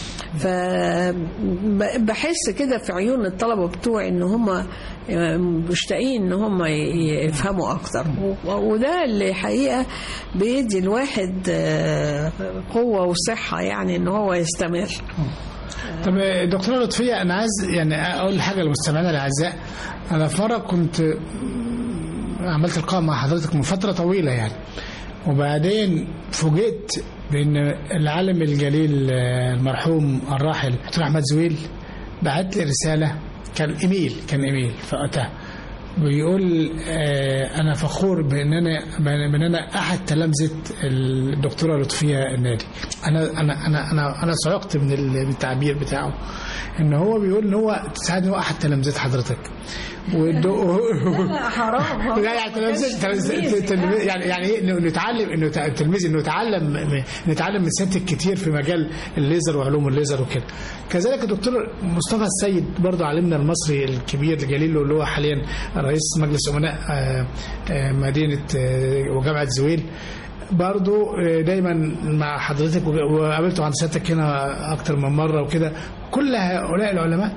فبحس كده في عيون الطلبة بتوعي ان هم مشتاقين ان هم يفهموا اكتر و- وده اللي حقيقة بيدي الواحد آه، قوة وصحة يعني ان هو يستمر طب دكتوره لطفيه انا عايز يعني اقول حاجه للمستمعين الاعزاء انا في مره كنت عملت لقاء مع حضرتك من فتره طويله يعني وبعدين فوجئت بان العالم الجليل آه، المرحوم الراحل دكتور احمد زويل بعت لي رساله كان ايميل كان ايميل في وقتها بيقول آه انا فخور بان انا بان انا احد تلامذه الدكتوره لطفيه النادي انا انا انا انا انا صعقت من ال- من التعبير بتاعه ان هو بيقول ان هو ساعد ان هو احد تلامذه حضرتك والدو... حرام لا يعني تلامذة تلامذة- تلامذة- يعني يعني ايه انه نتعلم انه تع- التلميذ انه يتعلم م- نتعلم من سيادتك كتير في مجال الليزر وعلوم الليزر وكده كذلك الدكتور مصطفى السيد برضه علمنا المصري الكبير الجليل اللي هو حاليا رئيس مجلس امناء آه، آه، مدينه آه، وجامعه زويل برضو آه، دايما مع حضرتك وقابلته عند سيادتك هنا اكتر من مره وكده كل هؤلاء العلماء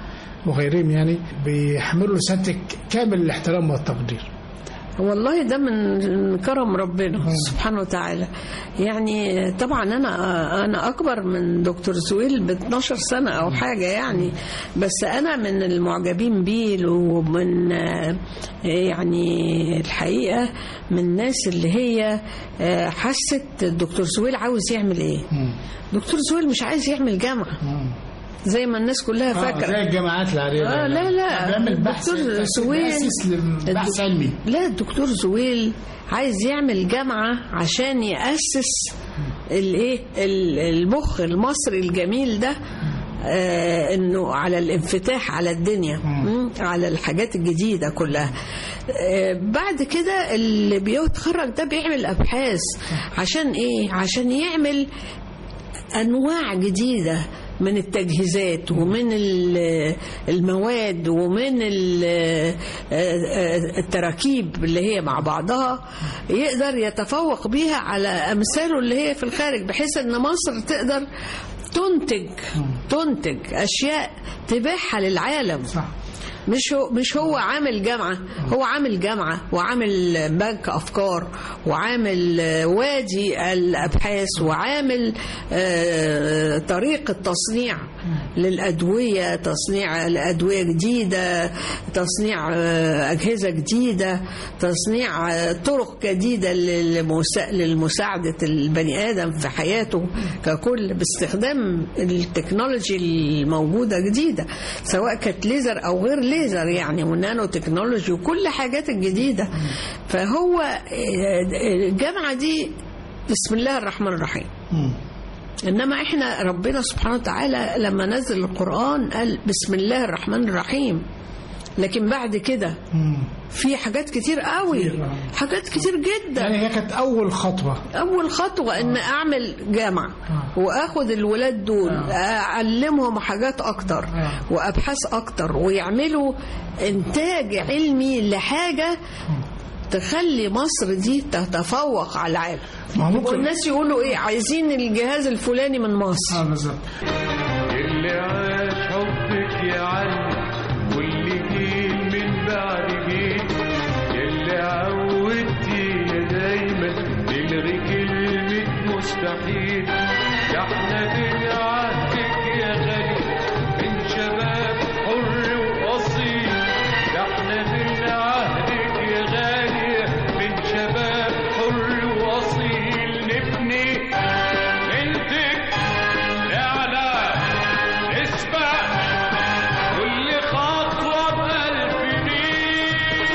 وغيرهم يعني بيحملوا لسانتك كامل الاحترام والتقدير والله ده من كرم ربنا سبحانه وتعالى يعني طبعا انا انا اكبر من دكتور زويل ب 12 سنه او حاجه يعني بس انا من المعجبين بيه ومن آه، يعني الحقيقه من الناس اللي هي آه، حست الدكتور زويل عاوز يعمل ايه دكتور زويل مش عايز يعمل جامعه زي ما الناس كلها آه، فاكره زي الجامعات العادية آه لا لا بيعمل بحث الدكتور سويل بيأسس لبحث الدك- علمي لا الدكتور زويل عايز يعمل جامعة عشان يأسس الايه ال- المخ المصري الجميل ده آه انه على الانفتاح على الدنيا مم، على الحاجات الجديدة كلها آه بعد كده اللي بيتخرج ده بيعمل ابحاث عشان ايه عشان يعمل انواع جديده من التجهيزات ومن ال- المواد ومن ال- التراكيب اللي هي مع بعضها يقدر يتفوق بيها على امثاله اللي هي في الخارج بحيث ان مصر تقدر تنتج تنتج اشياء تبيعها للعالم صح مش هو مش هو عامل جامعه هو عامل جامعه وعامل بنك افكار وعامل آه، وادي الابحاث وعامل آه، طريقه تصنيع للادويه تصنيع الادويه جديده تصنيع آه، اجهزه جديده تصنيع آه، طرق جديده للمسا- للمساعده البني ادم في حياته ككل باستخدام التكنولوجي الموجوده جديده سواء كانت ليزر او غير ليزر يعني والنانو تكنولوجي وكل حاجات الجديده فهو آه، الجامعه دي بسم الله الرحمن الرحيم انما احنا ربنا سبحانه وتعالى لما نزل القران قال بسم الله الرحمن الرحيم لكن بعد كده في حاجات كتير قوي حاجات كتير جدا يعني هي كانت أول خطوة اول خطوه ان اعمل جامعه واخد الولاد دول اعلمهم حاجات اكتر وابحاث اكتر ويعملوا انتاج علمي لحاجه تخلي مصر دي تتفوق على العالم ما هو ممكن والناس يقولوا ايه عايزين الجهاز الفلاني من مصر اه بالظبط اللي عاش حبك يا علي واللي جيل من بعد جيل اللي عودتينا دايما نلغي كلمة مستحيل ده احنا من عهدك يا غالي من شباب حر وأصيل ده احنا من عهدك يا غالي من شباب حر وأصيل نبني بنتك نعلى نسبة كل خطوة بألف ميل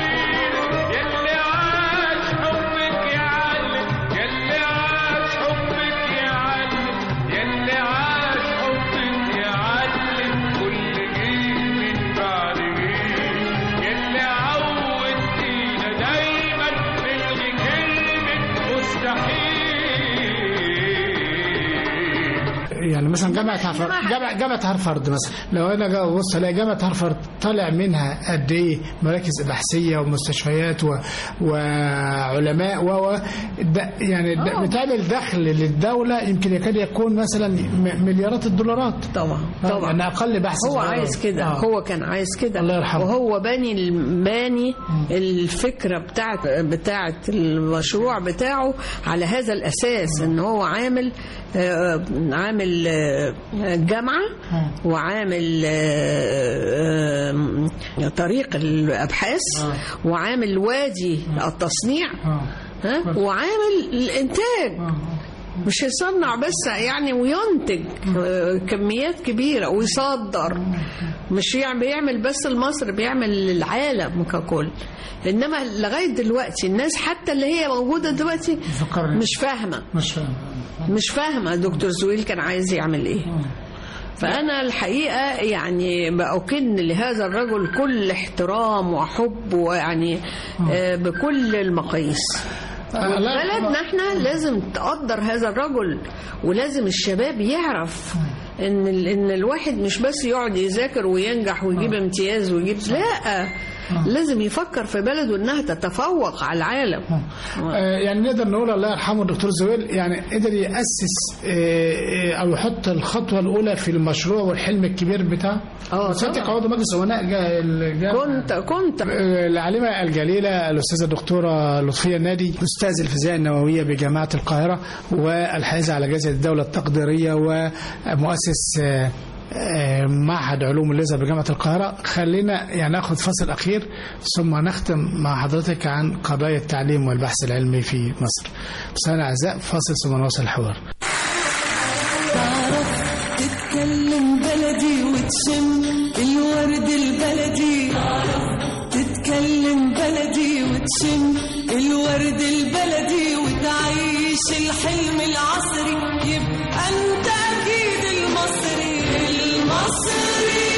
يلي عاش حبك يعلم يلي عاش حبك يعلم يلي عاش حبك يعلم كل جيل من بعد جيل يلي عودتينا دايما نلغي كلمة مستحيل يعني مثلا جامعة هارفارد جامعة, جامعة هارفارد مثلا لو انا جا ببص الاقي جامعة هارفارد طالع منها قد ايه مراكز بحثية ومستشفيات و... وعلماء و و ده يعني ده بتعمل دخل للدولة يمكن يكاد يكون مثلا م- مليارات الدولارات طبعا طبعا ان اقل بحث هو صغير. عايز كده آه. هو كان عايز كده الله يرحمه. وهو باني ال- باني الفكره بتاعت بتاعت المشروع بتاعه على هذا الاساس ان هو عامل آه، عامل آه، جامعه وعامل آه، آه، طريق الابحاث وعامل وادي التصنيع آه. ها وعامل الانتاج مش يصنع بس يعني وينتج آه، كميات كبيرة ويصدر مش يعني بيعمل بس لمصر بيعمل للعالم ككل انما لغايه دلوقتي الناس حتى اللي هي موجوده دلوقتي فكرني. مش فاهمه مش فاهم مش فاهمه دكتور زويل كان عايز يعمل ايه فأنا الحقيقة يعني بأكن لهذا الرجل كل احترام وحب ويعني آه، بكل المقاييس بلدنا احنا لازم تقدر هذا الرجل ولازم الشباب يعرف ان ال- ان الواحد مش بس يقعد يذاكر وينجح ويجيب امتياز ويجيب لا لازم يفكر في بلده انها تتفوق على العالم آه، يعني نقدر نقول الله يرحمه الدكتور زويل يعني قدر يأسس آه، آه، أو يحط الخطوة الأولى في المشروع والحلم الكبير بتاعه اه سيادتك طبعا. عضو مجلس أمناء جا- الجامعة كنت كنت آه، العالمة الجليلة الأستاذة الدكتورة لطفية النادي أستاذ الفيزياء النووية بجامعة القاهرة والحائزة على جائزة الدولة التقديرية ومؤسس آه، آه، معهد علوم الليزر بجامعة القاهرة خلينا يعني ناخد فصل أخير ثم نختم مع حضرتك عن قضايا التعليم والبحث العلمي في مصر مستمعينا الأعزاء فاصل ثم نواصل الحوار تعرف تتكلم بلدي وتشم الورد البلدي تتكلم بلدي وتشم الورد البلدي وتعيش الحلم العصري يبقى انت اكيد المصري المصري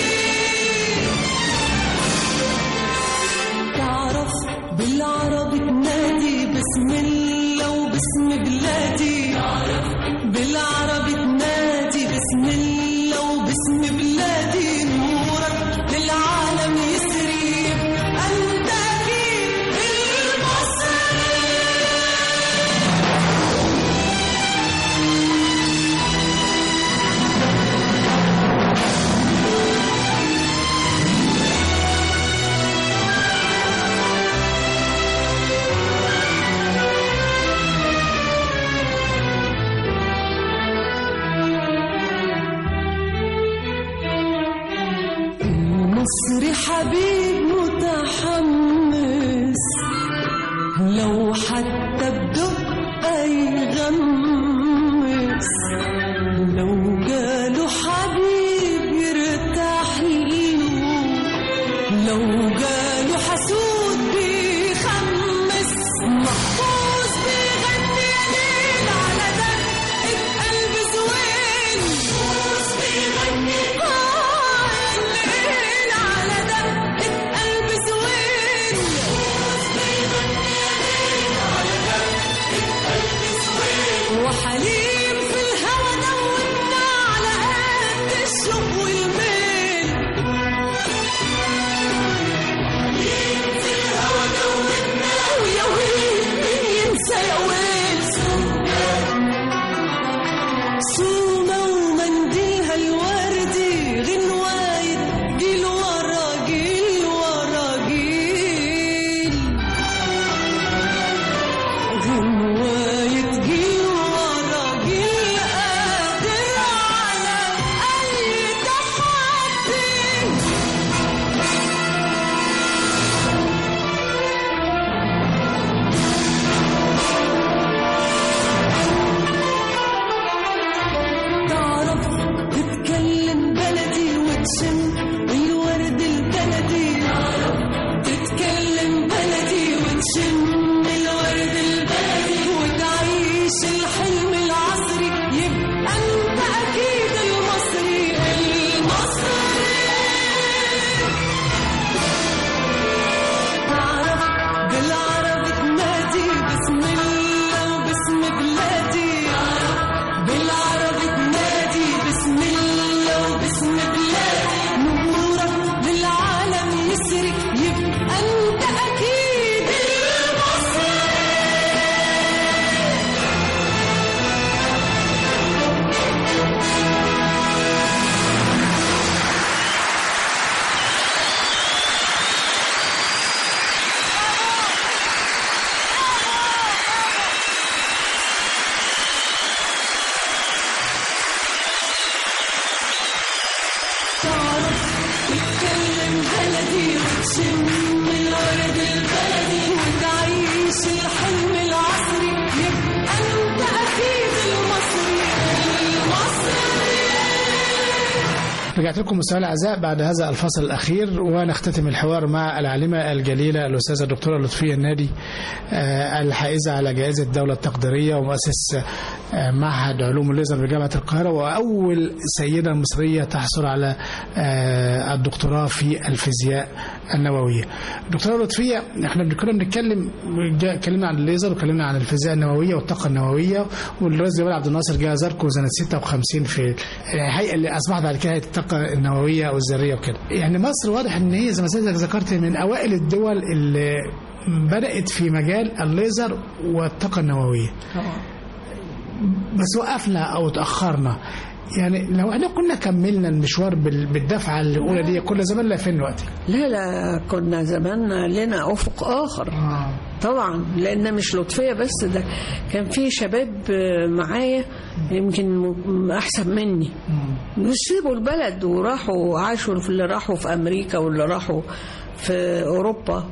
تعرف بالعربي تنادي بسم الله وباسم بلادي بالعربي تنادي بسم الله وباسم بلادي نورك للعالم يسري انت اكيد المصري مصري حبيب متحمس لو حتى بدقة يغمس لو جاله حبيب يرتاح له لو جاله حسود بيخمس محفوظ بيغني يا ليل على دقة قلب زوين محفوظ بيغني آه يا ليل على دقة قلب زوين محفوظ بيغني يا ليل على دقة قلب زوين وحليم في الهوى دوبنا على قد الشوق والميل ويا ويل مين ينسى يا ويل سومة ومنديلها الوردي غنواية جيل ورا جيل ورا جيل غنواية جيل ورا جيل قادر على أي تحدي تعرف تتكلم بلدي وتشم الورد البلدي تعرف تتكلم بلدي وتشم الورد البلدي وتعيش الحلم العصري يبقى انت اكيد المصري المصري تعرف بالعربي تنادي بسم الله وباسم بلادي بالعربي تنادي بسم الله وباسم بلادي نورك للعالم يسري يبقى انت اكيد المصري تعرف تتكلم بلدي وتشم الورد البلدي وتعيش الحلم العصري يبقى انت اكيد المصري المصري رجعت لكم مستمعينا الاعزاء بعد هذا الفصل الاخير ونختتم الحوار مع العالمه الجليله الاستاذه الدكتوره لطفيه النادي آه، الحائزه على جائزه الدوله التقديريه ومؤسس آه، معهد علوم الليزر بجامعه القاهره واول سيده مصريه تحصل على آه، الدكتوراه في الفيزياء النوويه. دكتوره لطفيه احنا كنا بنتكلم جا- اتكلمنا عن الليزر واتكلمنا عن الفيزياء النوويه والطاقه النوويه والرئيس جمال عبد الناصر جه زاركو سنه 56 في الهيئه اللي اصبحت بعد كده هيئه الطاقه الطاقه النوويه او الذريه وكده يعني مصر واضح ان هي زي ما سيادتك ذكرت من اوائل الدول اللي بدات في مجال الليزر والطاقه النوويه بس وقفنا او تاخرنا يعني لو احنا كنا كملنا المشوار بال- بالدفعه الاولى دي كنا زماننا فين دلوقتي؟ لا لا كنا زمان لنا افق اخر طبعا لان مش لطفيه بس ده كان في شباب آه، معايا يمكن م- احسن مني بس سيبوا البلد وراحوا عاشوا في اللي راحوا في امريكا واللي راحوا في اوروبا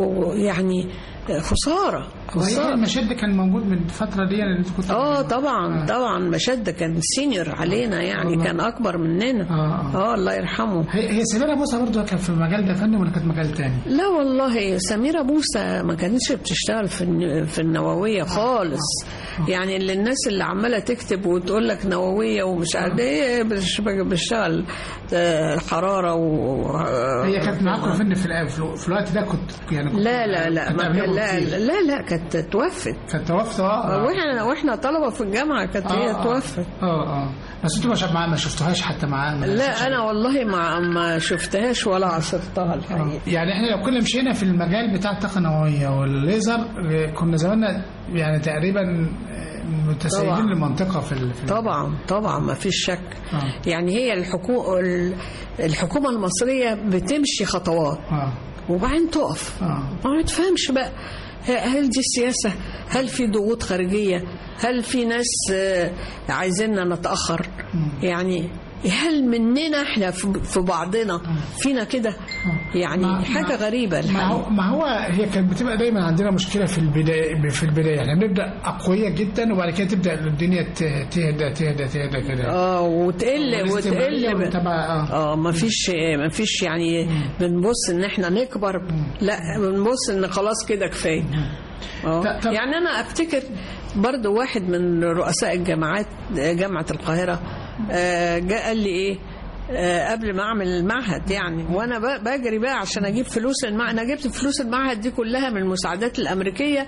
ويعني خساره وهي خساره المشد كان موجود من الفتره دي اللي انت كنت اه طبعا طبعا مشد كان سينيور علينا يعني كان اكبر مننا آه. اه الله يرحمه هي هي سميرة موسى برضه كان في المجال ده فني ولا كانت مجال تاني؟ لا والله سميرة موسى ما كانتش بتشتغل في الن- في النووية خالص يعني اللي الناس اللي عمالة تكتب وتقول لك نووية ومش عارف ايه بش- بشتغل آه، حرارة و هي كانت معاكم فن في الآ- في في الوقت ده كنت يعني كنت لا لا لا كانت ما قبلكم لا, كتير. لا لا كانت توفت كانت توفت اه واحنا واحنا طلبة في الجامعة كانت هي آه، آه. توفت اه اه بس انتوا ما شاف- ما ما شفتوهاش حتى معاه ما شفتش- لا انا والله ما ما شفتهاش ولا عصرتها الحقيقة يعني احنا لو كنا مشينا في المجال بتاع الطاقه النوويه والليزر آه، كنا زماننا يعني تقريبا آه، متسيدين طبعا. المنطقه في ال- في طبعا طبعا ما فيش شك آه. يعني هي الحكومة الحكومة المصرية بتمشي خطوات اه وبعدين تقف اه ما تفهمش بقى ه- هل دي السياسة هل في ضغوط خارجية هل في ناس آه، عايزيننا نتأخر يعني هل مننا احنا في في بعضنا فينا كده يعني ما- حاجة ما- غريبة ما الحقيقة هو, ما هو هي كانت بتبقى دايما عندنا مشكله في البدايه في البدايه يعني بنبدا اقوياء جدا وبعد كده تبدا الدنيا ت- تهدى تهدى تهدى كده اه وتقل والاستمرارية وتقل والمتابعة، اه اه ما فيش ما فيش يعني بنبص ان احنا نكبر لا بنبص ان خلاص كده كفايه اه ط- طب- يعني انا افتكر برضو واحد من رؤساء الجامعات جامعه القاهره آه، جاء قال لي ايه آه، قبل ما اعمل المعهد يعني وانا ب- بجري بقى عشان اجيب فلوس المعهد انا جبت فلوس المعهد دي كلها من المساعدات الامريكيه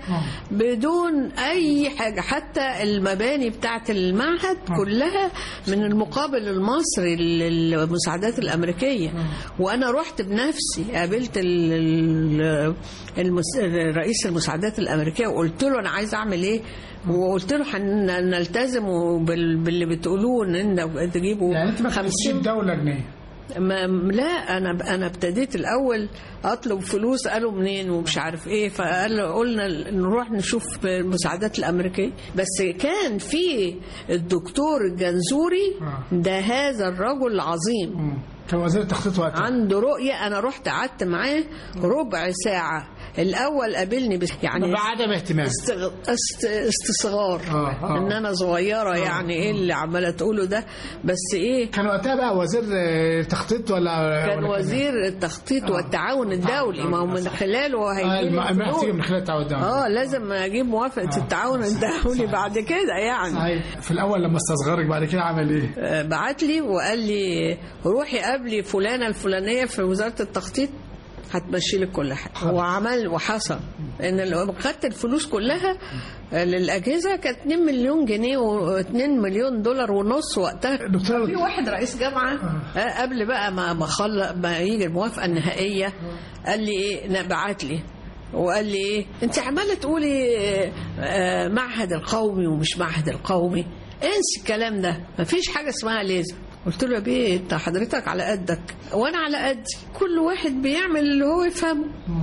بدون اي حاجه حتى المباني بتاعت المعهد كلها من المقابل المصري للمساعدات الامريكيه وانا رحت بنفسي قابلت ال- ال- المس... رئيس المساعدات الامريكيه وقلت له انا عايز اعمل ايه وقلت له هنلتزم بال... باللي بتقولوه ان انت تجيبوا يعني انت ما كنتش 50 دوله جنيه ما لا انا انا ابتديت الاول اطلب فلوس قالوا منين ومش عارف ايه فقال قلنا نروح نشوف المساعدات الامريكيه بس كان في الدكتور الجنزوري ده هذا الرجل العظيم مم. كان وزير التخطيط وقتها عنده رؤيه انا رحت قعدت معاه ربع ساعه الاول قابلني بس يعني بعدم اهتمام استغ... است... استصغار آه، آه. ان انا صغيره يعني ايه اللي عماله تقوله ده بس ايه كان وقتها بقى وزير آه، تخطيط ولا كان ولا وزير التخطيط والتعاون الدولي ما هو من خلاله آه، هيجيب الم- المنح تيجي الفلوس. من خلال التعاون الدولي اه لازم اجيب موافقه التعاون الدولي بعد كده يعني صحيح في الاول لما استصغرك بعد كده عمل ايه؟ آه، بعت لي وقال لي روحي قابلي فلانه الفلانيه في وزاره التخطيط هتمشي لك كل حاجه وعمل وحصل ان لو خدت الفلوس كلها آه، للاجهزه كانت 2 مليون جنيه و2 مليون دولار ونص وقتها دكتور في واحد رئيس جامعه آه، قبل بقى ما ما خل... ما يجي الموافقه النهائيه قال لي ايه لا، بعت لي وقال لي ايه انت عماله تقولي آه، آه، معهد القومي ومش معهد القومي انسي الكلام ده مفيش حاجه اسمها ليزر قلت له يا بيه انت حضرتك على قدك وانا على قدي كل واحد بيعمل اللي هو يفهمه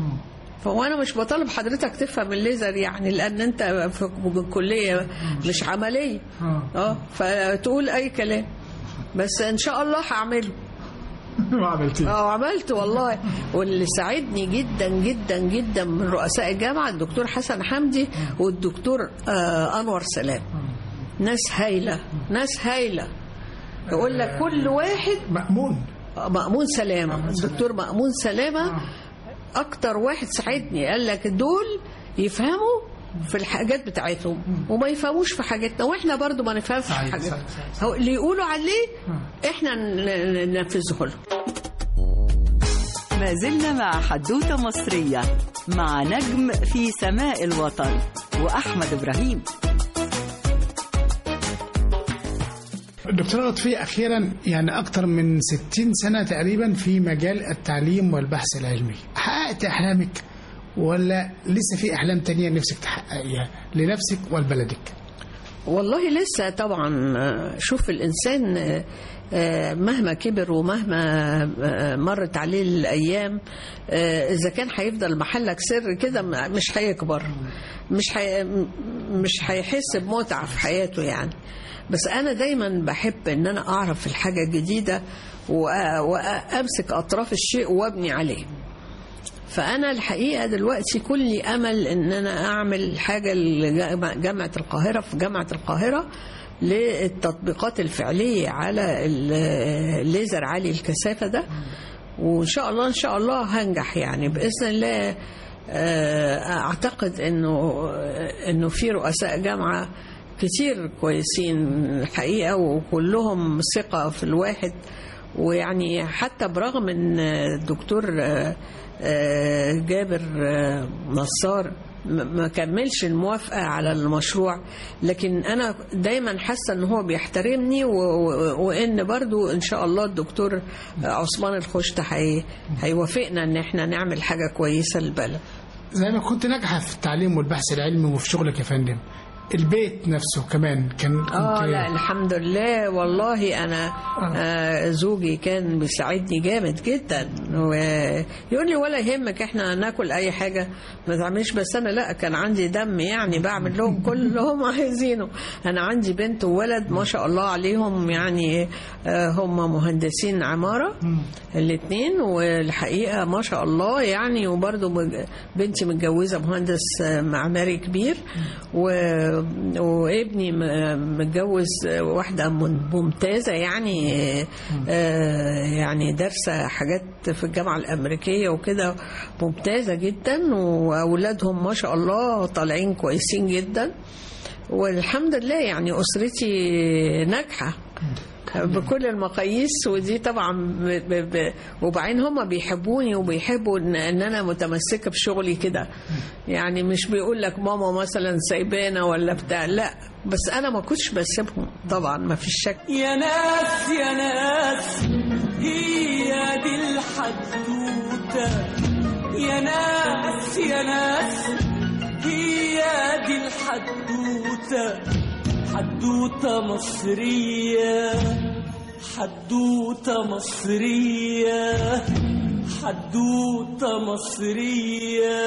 فوانا مش بطالب حضرتك تفهم الليزر يعني لان انت في الكليه مش عمليه اه فتقول اي كلام بس ان شاء الله هعمله ما عملتيه اه عملت والله واللي ساعدني جدا جدا جدا من رؤساء الجامعه الدكتور حسن حمدي والدكتور آه انور سلام ناس هايله ناس هايله يقول لك كل واحد مأمون مأمون سلامة الدكتور مأمون سلامة أكتر واحد ساعدني قال لك دول يفهموا في الحاجات بتاعتهم وما يفهموش في حاجاتنا واحنا برضو ما نفهمش في صحيح، حاجاتنا صحيح، صحيح. هو اللي يقولوا عليه احنا ن- ننفذه لهم ما زلنا مع حدوتة مصرية مع نجم في سماء الوطن وأحمد إبراهيم دكتورة لطفية أخيرا يعني أكثر من 60 سنة تقريبا في مجال التعليم والبحث العلمي حققت أحلامك ولا لسه في أحلام تانية نفسك تحققيها لنفسك ولبلدك والله لسه طبعا آه، شوف الإنسان آه، آه، مهما كبر ومهما آه، مرت عليه الأيام آه، إذا كان هيفضل محلك سر كده م- مش هيكبر مش هي مش هيحس بمتعة في حياته يعني بس أنا دايما بحب إن أنا أعرف الحاجة الجديدة وأ- وأمسك أطراف الشيء وأبني عليه فأنا الحقيقة دلوقتي كل أمل إن أنا أعمل حاجة لجامعة القاهرة في جامعة القاهرة للتطبيقات الفعلية على ال- الليزر عالي الكثافة ده وإن شاء الله إن شاء الله هنجح يعني بإذن الله آه، أعتقد إنه إنه في رؤساء جامعة كتير كويسين الحقيقة وكلهم ثقة في الواحد ويعني حتى برغم ان الدكتور آه، آه، جابر آه، نصار م- ما كملش الموافقة على المشروع لكن أنا دايما حاسة أن هو بيحترمني و- و- وإن برضو إن شاء الله الدكتور عثمان الخشت هي- هيوافقنا إن إحنا نعمل حاجة كويسة للبلد زي ما كنت ناجحة في التعليم والبحث العلمي وفي شغلك يا فندم البيت نفسه كمان كان كنت اه لا الحمد لله والله انا آه زوجي كان بيساعدني جامد جدا ويقول لي ولا يهمك احنا ناكل اي حاجه ما تعملش بس انا لا كان عندي دم يعني بعمل لهم كل اللي هم عايزينه انا عندي بنت وولد ما شاء الله عليهم يعني آه هم مهندسين عماره الاثنين والحقيقه ما شاء الله يعني وبرضه مج- بنتي متجوزه مهندس آه، معماري كبير و- وابني م- متجوز واحده من- ممتازه يعني آه، يعني دارسه حاجات في الجامعه الامريكيه وكده ممتازه جدا واولادهم ما شاء الله طالعين كويسين جدا والحمد لله يعني اسرتي ناجحه بكل المقاييس ودي طبعا ب... ب... ب... وبعدين هم بيحبوني وبيحبوا ان, إن انا متمسكه بشغلي كده يعني مش بيقول لك ماما مثلا سايبانا ولا بتاع لا بس انا ما كنتش بسيبهم طبعا ما فيش شك يا ناس يا ناس هي دي الحدوتة يا ناس يا ناس هي دي الحدوتة حدوتة مصرية حدوتة مصرية حدوتة مصرية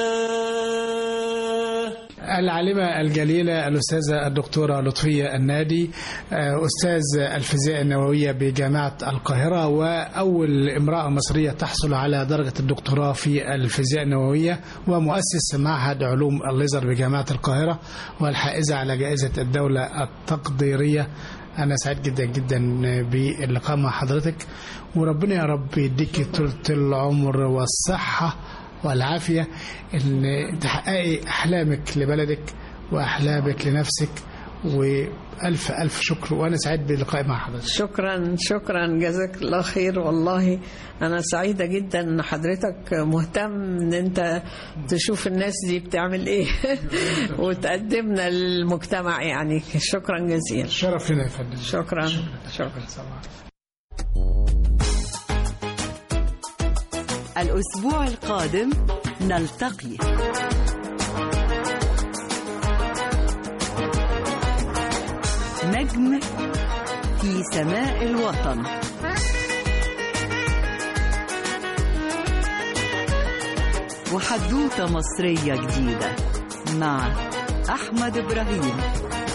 العالمة الجليلة الأستاذة الدكتورة لطفية النادي آه، أستاذ الفيزياء النووية بجامعة القاهرة وأول امرأة مصرية تحصل على درجة الدكتوراه في الفيزياء النووية ومؤسس معهد علوم الليزر بجامعة القاهرة والحائزة على جائزة الدولة التقديرية أنا سعيد جدا جدا باللقاء مع حضرتك وربنا يا رب يديك طولة العمر والصحة والعافية إن تحققي أحلامك لبلدك وأحلامك لنفسك وألف ألف شكر وأنا سعيد باللقاء مع حضرتك شكرا شكرا جزاك الله خير والله انا سعيده جدا ان حضرتك مهتم ان انت تشوف الناس دي بتعمل ايه وتقدمنا للمجتمع يعني شكرا جزيلا شرف لنا يا فندم شكرا شكرا الأسبوع القادم نلتقي نجم في سماء الوطن وحدوتة مصرية جديدة مع أحمد إبراهيم